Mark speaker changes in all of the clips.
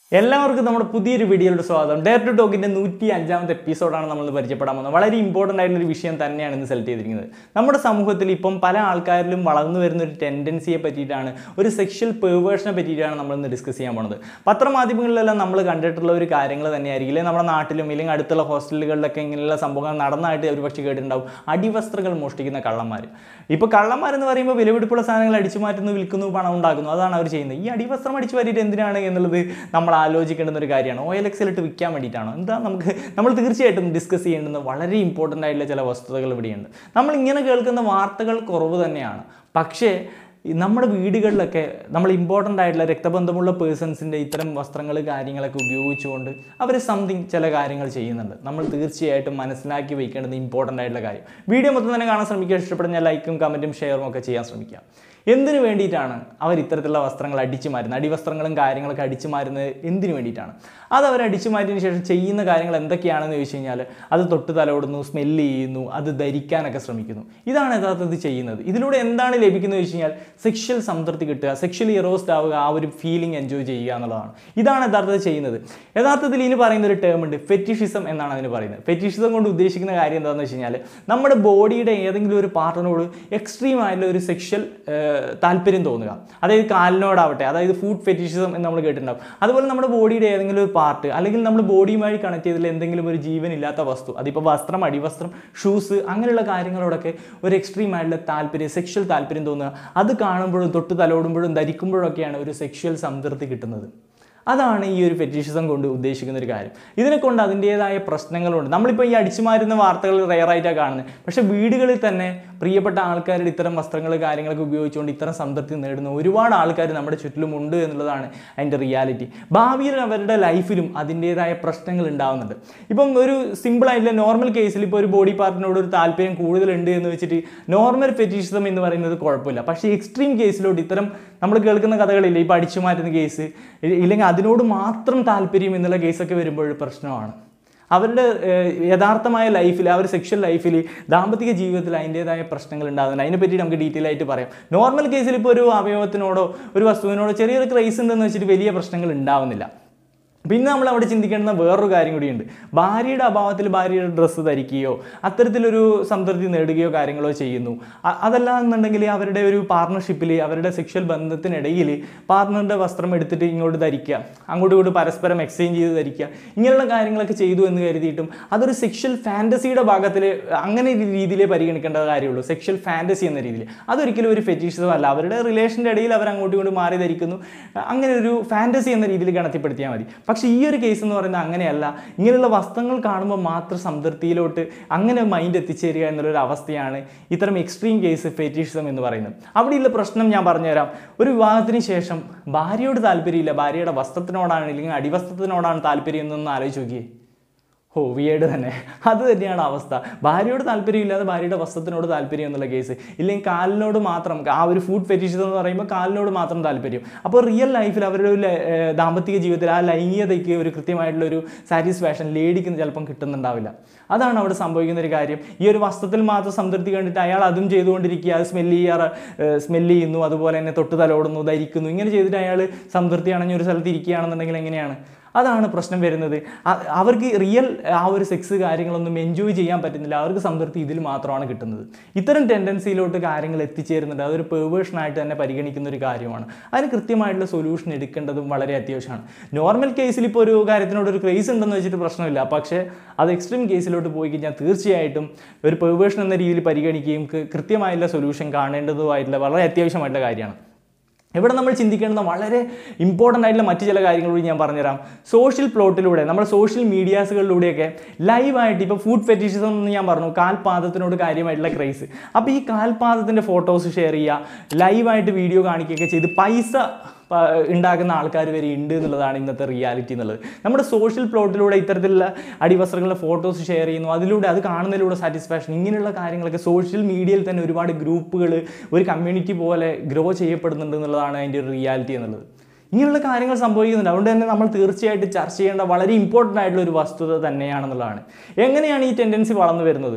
Speaker 1: എല്ലാവർക്കും നമ്മുടെ പുതിയൊരു വീഡിയോയുടെ സ്വാഗതം ഡയർ ടു ടോക്കിന്റെ നൂറ്റി അഞ്ചാമത്തെ എപ്പിസോഡാണ് നമ്മൾ ഇന്ന് പരിചയപ്പെടാൻ പോകുന്നത് വളരെ ഇമ്പോർട്ടൻ്റ് ആയിട്ടുള്ള ഒരു വിഷയം തന്നെയാണ് ഇന്ന് സെലക്ട് ചെയ്തിരിക്കുന്നത് നമ്മുടെ സമൂഹത്തിൽ ഇപ്പം പല ആൾക്കാരിലും വളർന്നു വരുന്ന ഒരു ടെൻഡൻസിയെ പറ്റിയിട്ടാണ് ഒരു സെക്ഷൽ പേവേഴ്സിനെ പറ്റിയിട്ടാണ് നമ്മൾ ഇന്ന് ഡിസ്കസ് ചെയ്യാൻ പോണത് പത്രമാധ്യമങ്ങളിലെല്ലാം നമ്മൾ കണ്ടിട്ടുള്ള ഒരു കാര്യങ്ങൾ തന്നെയായിരിക്കും ഇല്ലെങ്കിൽ നമ്മുടെ നാട്ടിലും ഇല്ലെങ്കിൽ അടുത്തുള്ള ഹോസ്റ്റലുകളിലൊക്കെ ഇങ്ങനെയുള്ള സംഭവങ്ങൾ നടന്നായിട്ട് ഒരു പക്ഷേ കേട്ടിട്ടുണ്ടാവും അടിവസ്ത്രങ്ങൾ മോഷ്ടിക്കുന്ന കള്ളന്മാർ ഇപ്പോൾ കള്ളന്മാരെന്ന് പറയുമ്പോൾ വിലപിടിപ്പുള്ള സാധനങ്ങൾ അടിച്ചു മാറ്റുന്നു വിൽക്കുന്നു പണം ഉണ്ടാക്കുന്നു അതാണ് അവർ ചെയ്യുന്നത് ഈ അടിവസ്ത്രം അടിച്ചു മാറ്റിയിട്ട് എന്തിനാണ് എന്നുള്ളത് നമ്മൾ ആലോചിക്കേണ്ടുന്ന ഒരു കാര്യമാണ് ഓയിൽ എക്സിലിട്ട് വിൽക്കാൻ വേണ്ടിയിട്ടാണോ എന്താ നമുക്ക് നമ്മൾ തീർച്ചയായിട്ടും ഡിസ്കസ് ചെയ്യേണ്ടുന്ന വളരെ ഇമ്പോർട്ടൻ്റ് ആയിട്ടുള്ള ചില വസ്തുതകൾ ഇവിടെയുണ്ട് നമ്മൾ ഇങ്ങനെ കേൾക്കുന്ന വാർത്തകൾ കുറവ് തന്നെയാണ് പക്ഷേ ഈ നമ്മുടെ വീടുകളിലൊക്കെ നമ്മൾ ഇമ്പോർട്ടൻ്റ് ആയിട്ടുള്ള രക്തബന്ധമുള്ള പേഴ്സൺസിൻ്റെ ഇത്തരം വസ്ത്രങ്ങൾ കാര്യങ്ങളൊക്കെ ഉപയോഗിച്ചുകൊണ്ട് അവർ സംതിങ് ചില കാര്യങ്ങൾ ചെയ്യുന്നുണ്ട് നമ്മൾ തീർച്ചയായിട്ടും മനസ്സിലാക്കി വയ്ക്കേണ്ടത് ഇമ്പോർട്ടൻ്റ് ആയിട്ടുള്ള കാര്യം വീഡിയോ മൊത്തം തന്നെ കാണാൻ ശ്രമിക്കുക ഇഷ്ടപ്പെടുന്ന ലൈക്കും കമൻറ്റും ഷെയറും ഒക്കെ ചെയ്യാൻ ശ്രമിക്കുക എന്തിനു വേണ്ടിയിട്ടാണ് അവർ ഇത്തരത്തിലുള്ള വസ്ത്രങ്ങൾ അടിച്ചു മാറ്റുന്നത് അടിവസ്ത്രങ്ങളും കാര്യങ്ങളൊക്കെ അടിച്ചു മാറ്റുന്നത് എന്തിനു വേണ്ടിയിട്ടാണ് അത് അവർ അടിച്ചു മാറ്റിയതിന് ശേഷം ചെയ്യുന്ന കാര്യങ്ങൾ എന്തൊക്കെയാണെന്ന് ചോദിച്ചു കഴിഞ്ഞാൽ അത് തൊട്ട് തലോടുന്നു സ്മെല്ല് ചെയ്യുന്നു അത് ധരിക്കാനൊക്കെ ശ്രമിക്കുന്നു ഇതാണ് യഥാർത്ഥത്തിൽ ചെയ്യുന്നത് ഇതിലൂടെ എന്താണ് ലഭിക്കുന്നത് ചോദിച്ചു കഴിഞ്ഞാൽ സെക്ഷൽ സംതൃപ്തി കിട്ടുക സെക്ഷലി ഇറോസ്ഡ് ആവുക ആ ഒരു ഫീലിംഗ് എൻജോയ് ചെയ്യുക എന്നുള്ളതാണ് ഇതാണ് യഥാർത്ഥത്തിൽ ചെയ്യുന്നത് യഥാർത്ഥത്തിൽ ഇതിന് പറയുന്ന ഒരു ടേം ഉണ്ട് ഫെറ്റിഷിസം എന്നാണ് അതിന് പറയുന്നത് ഫെറ്റിഷിസം കൊണ്ട് ഉദ്ദേശിക്കുന്ന കാര്യം എന്താണെന്ന് വെച്ച് കഴിഞ്ഞാൽ നമ്മുടെ ബോഡിയുടെ ഏതെങ്കിലും ഒരു പാർട്ടിനോട് എക്സ്ട്രീം ആയിട്ടുള്ള ഒരു സെക്ഷൽ താല്പര്യം തോന്നുക അതായത് കാലിനോടാവട്ടെ അതായത് ഫുഡ് ഫെറ്റിഷിസം എന്ന് നമ്മൾ കേട്ടിട്ടുണ്ടാവും അതുപോലെ നമ്മുടെ ബോഡിയുടെ ഏതെങ്കിലും ഒരു പാർട്ട് അല്ലെങ്കിൽ നമ്മൾ ബോഡിയുമായി കണക്ട് ചെയ്തിട്ടുള്ള എന്തെങ്കിലും ഒരു ജീവൻ ഇല്ലാത്ത വസ്തു അതിപ്പോൾ വസ്ത്രം അടിവസ്ത്രം ഷൂസ് അങ്ങനെയുള്ള കാര്യങ്ങളോടൊക്കെ ഒരു എക്സ്ട്രീം ആയിട്ടുള്ള താല്പര്യം സെക്ഷൽ താല്പര്യം തോന്നുക അത് കാണുമ്പോഴും തൊട്ട് തലോടുമ്പോഴും ധരിക്കുമ്പോഴൊക്കെയാണ് ഒരു സെക്ഷൽ സംതൃപ്തി കിട്ടുന്നത് അതാണ് ഈ ഒരു ഫെറ്റിഷിസം കൊണ്ട് ഉദ്ദേശിക്കുന്ന ഒരു കാര്യം ഇതിനെ കൊണ്ട് അതിൻ്റേതായ പ്രശ്നങ്ങളുണ്ട് നമ്മളിപ്പോൾ ഈ അടിച്ചുമാരുന്ന വാർത്തകൾ റെയറായിട്ടാണ് കാണുന്നത് പക്ഷേ വീടുകളിൽ തന്നെ പ്രിയപ്പെട്ട ആൾക്കാരുടെ ഇത്തരം വസ്ത്രങ്ങൾ കാര്യങ്ങളൊക്കെ ഉപയോഗിച്ചുകൊണ്ട് ഇത്തരം സംതൃപ്തി നേടുന്ന ഒരുപാട് ആൾക്കാർ നമ്മുടെ ചുറ്റിലുമുണ്ട് എന്നുള്ളതാണ് അതിൻ്റെ റിയാലിറ്റി ഭാവിയിൽ അവരുടെ ലൈഫിലും അതിൻ്റേതായ പ്രശ്നങ്ങൾ ഉണ്ടാകുന്നുണ്ട് ഇപ്പം ഒരു സിമ്പിൾ ആയിട്ടുള്ള നോർമൽ കേസിൽ ഇപ്പോൾ ഒരു ബോഡി പാർട്ടിനോട് ഒരു താല്പര്യം കൂടുതലുണ്ട് എന്ന് വെച്ചിട്ട് നോർമൽ ഫെറ്റിഷിസം എന്ന് പറയുന്നത് കുഴപ്പമില്ല പക്ഷേ എക്സ്ട്രീം കേസിലോട്ട് ഇത്തരം നമ്മൾ കേൾക്കുന്ന കഥകളില്ലേ ഇപ്പോൾ അടിച്ചു മാറ്റുന്ന കേസ് ഇല്ലെങ്കിൽ അതിനോട് മാത്രം താല്പര്യം എന്നുള്ള കേസൊക്കെ വരുമ്പോൾ പ്രശ്നമാണ് അവരുടെ ഏഹ്, യഥാർത്ഥമായ ലൈഫിൽ ആ ഒരു സെക്ഷൽ ലൈഫിൽ ദാമ്പത്തിക ജീവിതത്തിൽ അതിൻ്റേതായ പ്രശ്നങ്ങൾ ഉണ്ടാകുന്നുണ്ട് അതിനെപ്പറ്റി നമുക്ക് ഡീറ്റെയിൽ ആയിട്ട് പറയാം നോർമൽ കേസിൽ ഇപ്പോൾ ഒരു അവയവത്തിനോടോ ഒരു വസ്തുവിനോടോ ചെറിയൊരു ക്രൈസ് ഉണ്ടെന്ന് വെച്ചിട്ട് വലിയ പ്രശ്നങ്ങൾ ഉണ്ടാവുന്നില്ല പിന്നെ നമ്മൾ അവിടെ ചിന്തിക്കേണ്ടുന്ന വേറൊരു കാര്യം കൂടിയുണ്ട് ഭാര്യയുടെ അഭാവത്തിൽ ഭാര്യയുടെ ഡ്രസ്സ് ധരിക്കുകയോ അത്തരത്തിലൊരു സംതൃപ്തി നേടുകയോ കാര്യങ്ങളോ ചെയ്യുന്നു അ- അതല്ല എന്നുണ്ടെങ്കിൽ അവരുടെ ഒരു പാർട്ണർഷിപ്പിൽ അവരുടെ സെക്ഷൽ ബന്ധത്തിനിടയിൽ പാർട്ണറിൻ്റെ വസ്ത്രം എടുത്തിട്ട് ഇങ്ങോട്ട് ധരിക്കുക അങ്ങോട്ടും ഇങ്ങോട്ട് പരസ്പരം എക്സ്ചേഞ്ച് ചെയ്ത് ധരിക്കുക ഇങ്ങനെയുള്ള കാര്യങ്ങളൊക്കെ ചെയ്തു എന്ന് കരുതിയിട്ടും അതൊരു സെക്ഷൽ ഫാൻറ്റസിയുടെ ഭാഗത്തിൽ അങ്ങനെ ഒരു രീതിയിലേ പരിഗണിക്കേണ്ട കാര്യമുള്ളൂ സെക്ഷൽ ഫാൻറ്റസി എന്ന രീതിയിൽ അതൊരിക്കലും ഒരു ഫെറ്റിഷിസം അല്ല അവരുടെ റിലേഷൻ്റെ ഇടയിൽ അവർ അങ്ങോട്ടും ഇങ്ങോട്ടും മാറി ധരിക്കുന്നു അങ്ങനെ ഒരു ഫാൻറ്റസി എന്ന രീതിയിൽ ഗണത്തിപ്പെടുത്തിയാൽ മതി പക്ഷേ ഈ ഒരു കേസ് എന്ന് പറയുന്നത് അങ്ങനെയല്ല ഇങ്ങനെയുള്ള വസ്ത്രങ്ങൾ കാണുമ്പോൾ മാത്രം സംതൃപ്തിയിലോട്ട് അങ്ങനെ മൈൻഡ് എത്തിച്ചേരുക എന്നുള്ളൊരു അവസ്ഥയാണ് ഇത്തരം എക്സ്ട്രീം കേസ് ഫെറ്റിഷിസം എന്ന് പറയുന്നത് അവിടെയുള്ള പ്രശ്നം ഞാൻ പറഞ്ഞുതരാം ഒരു വിവാഹത്തിന് ശേഷം ഭാര്യയോട് താല്പര്യമില്ല ഭാര്യയുടെ വസ്ത്രത്തിനോടാണ് അല്ലെങ്കിൽ അടിവസ്ത്രത്തിനോടാണ് താല്പര്യം എന്നൊന്ന് ആലോചിച്ച് നോക്കിയേ ഓ വിയേഡ് തന്നെ അത് തന്നെയാണ് അവസ്ഥ ഭാര്യയോട് താല്പര്യമില്ലാതെ ഭാര്യയുടെ വസ്ത്രത്തിനോട് താല്പര്യം എന്നുള്ള കേസ് ഇല്ലെങ്കിൽ കാലിനോട് മാത്രം ആ ഒരു ഫുഡ് ഫെറ്റിഷിസം എന്ന് പറയുമ്പോൾ കാലിനോട് മാത്രം താല്പര്യം അപ്പോൾ റിയൽ ലൈഫിൽ അവരുടെ ഒരു ല- ഏർ ദാമ്പത്തിക ജീവിതത്തിൽ ആ ലൈംഗികതയ്ക്ക് ഒരു കൃത്യമായിട്ടുള്ള ഒരു സാറ്റിസ്ഫാക്ഷൻ ലേഡിക്ക് ചിലപ്പം കിട്ടുന്നുണ്ടാവില്ല അതാണ് അവിടെ സംഭവിക്കുന്ന ഒരു കാര്യം ഈ ഒരു വസ്ത്രത്തിൽ മാത്രം സംതൃപ്തി കണ്ടിട്ട് അയാൾ അതും ചെയ്തുകൊണ്ടിരിക്കുക അത് സ്മെല്ല് ചെയ്യാറ് സ്മെല്ല് ചെയ്യുന്നു അതുപോലെ തന്നെ തൊട്ട് തലോടുന്നു ധരിക്കുന്നു ഇങ്ങനെ ചെയ്തിട്ട് അയാൾ സംതൃപ്തി അണഞ്ഞ ഒരു സ്ഥലത്ത് ഇരിക്കുകയാണെന്നുണ്ടെങ്കിൽ എങ്ങനെയാണ് അതാണ് പ്രശ്നം വരുന്നത് അ- അവർക്ക് റിയൽ ആ ഒരു സെക്സ് കാര്യങ്ങളൊന്നും എൻജോയ് ചെയ്യാൻ പറ്റുന്നില്ല അവർക്ക് സംതൃപ്തി ഇതിൽ മാത്രമാണ് കിട്ടുന്നത് ഇത്തരം ടെൻഡൻസിയിലോട്ട് കാര്യങ്ങൾ എത്തിച്ചേരുന്നുണ്ട് അതൊരു പേവേഷനായിട്ട് തന്നെ പരിഗണിക്കുന്ന ഒരു കാര്യമാണ് അതിന് കൃത്യമായിട്ടുള്ള സൊല്യൂഷൻ എടുക്കേണ്ടതും വളരെ അത്യാവശ്യമാണ് നോർമൽ കേസിൽ ഇപ്പോൾ ഒരു കാര്യത്തിനോട് ഒരു ക്രേസ് ഉണ്ടെന്ന് വെച്ചിട്ട് പ്രശ്നമില്ല പക്ഷേ അത് എക്സ്ട്രീം കേസിലോട്ട് പോയി കഴിഞ്ഞാൽ തീർച്ചയായിട്ടും ഒരു പേവേഷൻ എന്ന രീതിയിൽ പരിഗണിക്കുകയും കൃ- കൃത്യമായിട്ടുള്ള സൊല്യൂഷൻ കാണേണ്ടതുമായിട്ടുള്ള വളരെ അത്യാവശ്യമായിട്ടുള്ള കാര്യമാണ് ഇവിടെ നമ്മൾ ചിന്തിക്കേണ്ടുന്ന വളരെ ഇമ്പോർട്ടൻ്റ് ആയിട്ടുള്ള മറ്റു ചില കാര്യങ്ങൾ കൂടി ഞാൻ പറഞ്ഞുതരാം സോഷ്യൽ പ്ലോട്ടിലൂടെ നമ്മൾ സോഷ്യൽ മീഡിയാസുകളിലൂടെയൊക്കെ ലൈവായിട്ട് ഇപ്പോൾ ഫുഡ് ഫെറ്റിഷിസം എന്ന് ഞാൻ പറഞ്ഞു കാൽപാദത്തിനോട് കാര്യമായിട്ടുള്ള ക്രൈസ് അപ്പോൾ ഈ കാൽപാദത്തിൻ്റെ ഫോട്ടോസ് ഷെയർ ചെയ്യുക ലൈവായിട്ട് വീഡിയോ കാണിക്കുകയൊക്കെ ചെയ്ത് പൈസ പ- ഉണ്ടാക്കുന്ന ആൾക്കാർ വരെ ഉണ്ട് എന്നുള്ളതാണ് ഇന്നത്തെ റിയാലിറ്റി എന്നുള്ളത് നമ്മുടെ സോഷ്യൽ പ്ലോട്ടിലൂടെ ഇത്തരത്തിലുള്ള അടിവസ്ത്രങ്ങളുടെ ഫോട്ടോസ് ഷെയർ ചെയ്യുന്നു അതിലൂടെ അത് കാണുന്നതിലൂടെ സാറ്റിസ്ഫാക്ഷൻ ഇങ്ങനെയുള്ള കാര്യങ്ങളൊക്കെ സോഷ്യൽ മീഡിയയിൽ തന്നെ ഒരുപാട് ഗ്രൂപ്പുകൾ ഒരു കമ്മ്യൂണിറ്റി പോലെ ഗ്രോ ചെയ്യപ്പെടുന്നുണ്ട് എന്നുള്ളതാണ് അതിൻ്റെ ഒരു റിയാലിറ്റി എന്നുള്ളത് ഇങ്ങനെയുള്ള കാര്യങ്ങൾ സംഭവിക്കുന്നുണ്ട് അതുകൊണ്ട് തന്നെ നമ്മൾ തീർച്ചയായിട്ടും ചർച്ച ചെയ്യേണ്ട വളരെ ഇമ്പോർട്ടൻ്റ് ആയിട്ടുള്ള ഒരു വസ്തുത തന്നെയാണെന്നുള്ളതാണ് എങ്ങനെയാണ് ഈ ടെൻഡൻസി വളർന്നു വരുന്നത്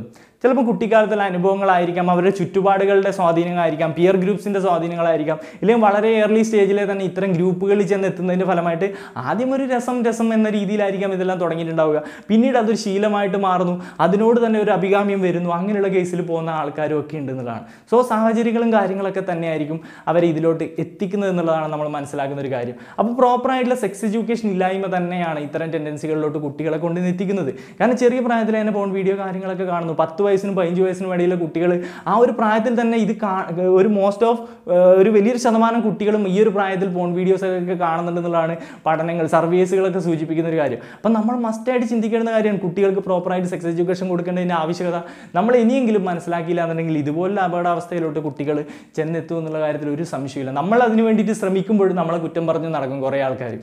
Speaker 1: ചിലപ്പോൾ കുട്ടിക്കാലത്തുള്ള അനുഭവങ്ങളായിരിക്കാം അവരുടെ ചുറ്റുപാടുകളുടെ സ്വാധീനങ്ങളായിരിക്കാം പിയർ ഗ്രൂപ്പ്സിൻ്റെ സ്വാധീനങ്ങളായിരിക്കാം ഇല്ലെങ്കിൽ വളരെ ഏർലി സ്റ്റേജിലെ തന്നെ ഇത്തരം ഗ്രൂപ്പുകളിൽ ചെന്ന് എത്തുന്നതിൻ്റെ ഫലമായിട്ട് ആദ്യം ഒരു രസം രസം എന്ന രീതിയിലായിരിക്കാം ഇതെല്ലാം തുടങ്ങിയിട്ടുണ്ടാവുക പിന്നീട് അതൊരു ശീലമായിട്ട് മാറുന്നു അതിനോട് തന്നെ ഒരു അഭികാമ്യം വരുന്നു അങ്ങനെയുള്ള കേസിൽ പോകുന്ന ആൾക്കാരും ഒക്കെ ഉണ്ട് എന്നുള്ളതാണ് സോ സാഹചര്യങ്ങളും കാര്യങ്ങളൊക്കെ തന്നെയായിരിക്കും അവരെ ഇതിലോട്ട് എത്തിക്കുന്നത് എന്നുള്ളതാണ് നമ്മൾ മനസ്സിലാക്കുന്ന ഒരു കാര്യം അപ്പോൾ പ്രോപ്പറായിട്ടുള്ള സെക്സ് എഡ്യൂക്കേഷൻ ഇല്ലായ്മ തന്നെയാണ് ഇത്തരം ടെൻഡൻസികളിലോട്ട് കുട്ടികളെ കൊണ്ട് എത്തിക്കുന്നത് കാരണം ചെറിയ പ്രായത്തിൽ തന്നെ പോൺ വീഡിയോ കാര്യങ്ങളൊക്കെ കാണുന്നു പത്ത് വയസ്സിനും പതിനഞ്ച് വയസ്സിനും ഇടയിലെ കുട്ടികൾ ആ ഒരു പ്രായത്തിൽ തന്നെ ഇത് കാ- ഒരു മോസ്റ്റ് ഓഫ് ഒരു വലിയൊരു ശതമാനം കുട്ടികളും ഈ ഒരു പ്രായത്തിൽ പോൺ വീഡിയോസ് ഒക്കെ കാണുന്നുണ്ടെന്നുള്ളതാണ് പഠനങ്ങൾ സർവീസുകളൊക്കെ സൂചിപ്പിക്കുന്ന ഒരു കാര്യം അപ്പം നമ്മൾ മസ്റ്റായിട്ട് ചിന്തിക്കേണ്ട കാര്യമാണ് കുട്ടികൾക്ക് പ്രോപ്പറായിട്ട് സെക്സ് എഡ്യൂക്കേഷൻ കൊടുക്കേണ്ടതിൻ്റെ ആവശ്യകത നമ്മൾ ഇനിയെങ്കിലും മനസ്സിലാക്കിയില്ല എന്നുണ്ടെങ്കിൽ ഇതുപോലുള്ള അപകടാവസ്ഥയിലോട്ട് കുട്ടികൾ ചെന്നെത്തും എന്നുള്ള കാര്യത്തിൽ ഒരു സംശയമില്ല നമ്മൾ അതിന് വേണ്ടിയിട്ട് ശ്രമിക്കുമ്പോഴും നമ്മളെ കുറ്റം പറഞ്ഞ് നടക്കും കുറേ ആൾക്കാർ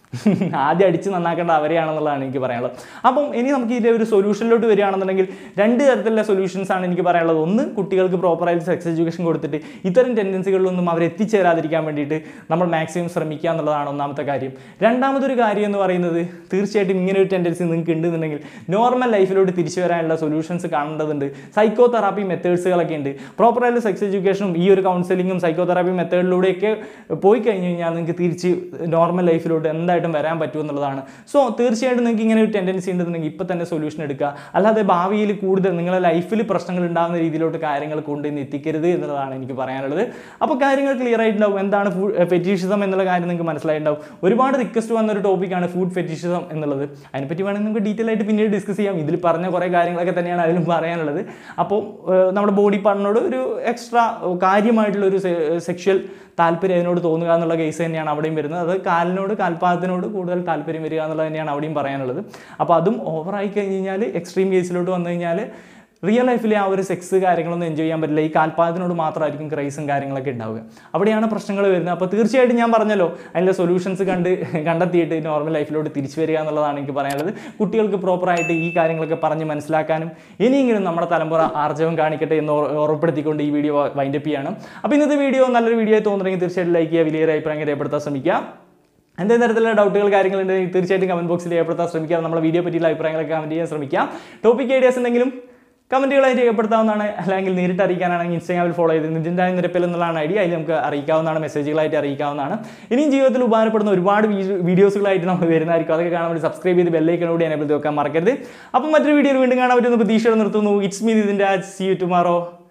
Speaker 1: ആദ്യം അടിച്ച് നന്നാക്കേണ്ട അവരെയാണെന്നുള്ളതാണ് എനിക്ക് പറയാനുള്ളത് അപ്പം ഇനി നമുക്ക് ഇതിൻ്റെ ഒരു സൊല്യൂഷനിലോട്ട് വരികയാണെന്നുണ്ടെങ്കിൽ രണ്ട് തരത്തിലുള്ള സൊല്യൂഷൻസ് ആണ് എനിക്ക് പറയാനുള്ളത് ഒന്ന് കുട്ടികൾക്ക് പ്രോപ്പറായിട്ട് സെക്സ് എഡ്യൂക്കേഷൻ കൊടുത്തിട്ട് ഇത്തരം ടെൻഡൻസികളിലൊന്നും അവർ എത്തിച്ചേരാതിരിക്കാൻ വേണ്ടിയിട്ട് നമ്മൾ മാക്സിമം ശ്രമിക്കുക എന്നുള്ളതാണ് ഒന്നാമത്തെ കാര്യം രണ്ടാമതൊരു കാര്യം എന്ന് പറയുന്നത് തീർച്ചയായിട്ടും ഇങ്ങനെ ഒരു ടെൻഡൻസി നിങ്ങൾക്ക് ഉണ്ടെന്നുണ്ടെങ്കിൽ നോർമൽ ലൈഫിലോട്ട് തിരിച്ചു വരാനുള്ള സൊല്യൂഷൻസ് കാണേണ്ടതുണ്ട് സൈക്കോ തെറാപ്പി മെത്തേഡ്സുകളൊക്കെ ഉണ്ട് പ്രോപ്പറായിട്ട് സെക്സ് എഡ്യൂക്കേഷനും ഈ ഒരു കൗൺസിലിങ്ങും സൈക്കോ തെറാപ്പി മെത്തേഡിലൂടെയൊക്കെ പോയി കഴിഞ്ഞ് കഴിഞ്ഞാൽ നിങ്ങൾക്ക് തിരിച്ച് നോർമൽ ലൈഫിലോട്ട് എന്തായിട്ടും വരാൻ പറ്റുമെന്നുള്ളതാണ് സോ തീർച്ചയായിട്ടും നിങ്ങൾക്ക് ഇങ്ങനെ ഒരു ടെൻഡൻസി ഉണ്ടെന്നുണ്ടെങ്കിൽ ഇപ്പം തന്നെ സൊല്യൂഷൻ എടുക്കുക അല്ലാതെ ഭാവിയിൽ കൂടുതൽ നിങ്ങളുടെ ലൈഫിൽ പ്രശ്നങ്ങൾ ഉണ്ടാകുന്ന രീതിയിലോട്ട് കാര്യങ്ങൾ കൊണ്ടുവന്ന് എത്തിക്കരുത് എന്നുള്ളതാണ് എനിക്ക് പറയാനുള്ളത് അപ്പോൾ കാര്യങ്ങൾ ക്ലിയർ ആയിട്ടുണ്ടാവും എന്താണ് ഫുഡ് ഫെറ്റിഷിസം എന്നുള്ള കാര്യം നിങ്ങൾക്ക് മനസ്സിലായിട്ടുണ്ടാവും ഒരുപാട് റിക്വസ്റ്റ് വന്ന ഒരു ടോപ്പിക്കാണ് ഫുഡ് ഫെറ്റിഷിസം എന്നുള്ളത് അതിനെപ്പറ്റി വേണമെങ്കിൽ നമുക്ക് ഡീറ്റെയിൽ ആയിട്ട് പിന്നീട് ഡിസ്കസ് ചെയ്യാം ഇതിൽ പറഞ്ഞ കുറേ കാര്യങ്ങളൊക്കെ തന്നെയാണ് അതിലും പറയാനുള്ളത് അപ്പോൾ ഏഹ്, നമ്മുടെ ബോഡി പാർട്ടിനോട് ഒരു എക്സ്ട്രാ കാര്യമായിട്ടുള്ള ഒരു സെക്ഷൽ താല്പര്യം അതിനോട് തോന്നുക എന്നുള്ള കേസ് തന്നെയാണ് അവിടെയും വരുന്നത് അത് കാലിനോട് കാൽപാദത്തിനോട് കൂടുതൽ താല്പര്യം വരിക എന്നുള്ളത് തന്നെയാണ് അവിടെയും പറയാനുള്ളത് അപ്പോൾ അതും ഓവറായി കഴിഞ്ഞ് കഴിഞ്ഞാൽ എക്സ്ട്രീം കേസിലോട്ട് വന്നു കഴിഞ്ഞാൽ റിയൽ ലൈഫിലെ ആ ഒരു സെക്സ് കാര്യങ്ങളൊന്നും എൻജോയ് ചെയ്യാൻ പറ്റില്ല ഈ കാൽപാദത്തിനോട് മാത്രമായിരിക്കും ക്രൈസും കാര്യങ്ങളൊക്കെ ഉണ്ടാവുക അവിടെയാണ് പ്രശ്നങ്ങൾ വരുന്നത് അപ്പോൾ തീർച്ചയായിട്ടും ഞാൻ പറഞ്ഞല്ലോ അതിൻ്റെ സൊല്യൂഷൻസ് കണ്ട് കണ്ടെത്തിയിട്ട് നോർമൽ ലൈഫിലോട്ട് തിരിച്ചു വരിക എന്നുള്ളതാണ് എനിക്ക് പറയാനുള്ളത് കുട്ടികൾക്ക് പ്രോപ്പറായിട്ട് ഈ കാര്യങ്ങളൊക്കെ പറഞ്ഞ് മനസ്സിലാക്കാനും ഇനിയെങ്കിലും നമ്മുടെ തലമുറ ആർജവം കാണിക്കട്ടെ എന്ന് ഓർ- ഓർമ്മപ്പെടുത്തിക്കൊണ്ട് ഈ വീഡിയോ വൈൻഡപ്പ് ചെയ്യണം അപ്പോൾ ഇന്നത്തെ വീഡിയോ നല്ലൊരു വീഡിയോ ആയി തോന്നുന്നെങ്കിൽ തീർച്ചയായിട്ടും ലൈക്ക് ചെയ്യുക വലിയൊരു അഭിപ്രായം രേഖപ്പെടുത്താൻ ശ്രമിക്കുക എന്തെങ്കിലും തരത്തിലുള്ള ഡൗട്ടുകൾ കാര്യങ്ങളുണ്ടെങ്കിൽ തീർച്ചയായിട്ടും കമന്റ് ബോക്സിൽ രേഖപ്പെടുത്താൻ ശ്രമിക്കുക നമ്മുടെ വീഡിയോ പറ്റിയുള്ള അഭിപ്രായങ്ങളൊക്കെ കമന്റ് ചെയ്യാൻ ശ്രമിക്കാം ടോപ്പിക് ഐഡിയാസ് ഉണ്ടെങ്കിലും കമന്റുകളായി രേഖപ്പെടുത്താവുന്നതാണ് അല്ലെങ്കിൽ നേരിട്ട് അറിയിക്കാനാണെങ്കിൽ ഇൻസ്റ്റാഗ്രാമിൽ ഫോളോ ചെയ്ത് നിതിൻ്റെ നിരപ്പിൽ എന്നുള്ളതാണ് ഐഡിയ അതിൽ നമുക്ക് അറിയിക്കാവുന്നതാണ് മെസ്സേജുകളായിട്ട് അറിയിക്കാവുന്നതാണ് ഇനിയും ജീവിതത്തിൽ ഉപകാരപ്പെടുന്ന ഒരുപാട് വീ- വീഡിയോസുകളായിട്ട് നമ്മൾ വരുന്നതായിരിക്കും അതൊക്കെ കാണാൻ വേണ്ടി സബ്സ്ക്രൈബ് ചെയ്ത് ബെല്ലൈക്കനോട് എനേബിൾ വെക്കാൻ മറക്കരുത് അപ്പം മറ്റൊരു വീഡിയോയിൽ വീണ്ടും കാണാൻ പറ്റുന്ന പ്രതീക്ഷയോടെ നിർത്തുന്നു ഇറ്റ്സ് മീ ഇതിൻ്റെ സി യു ടുമാറോ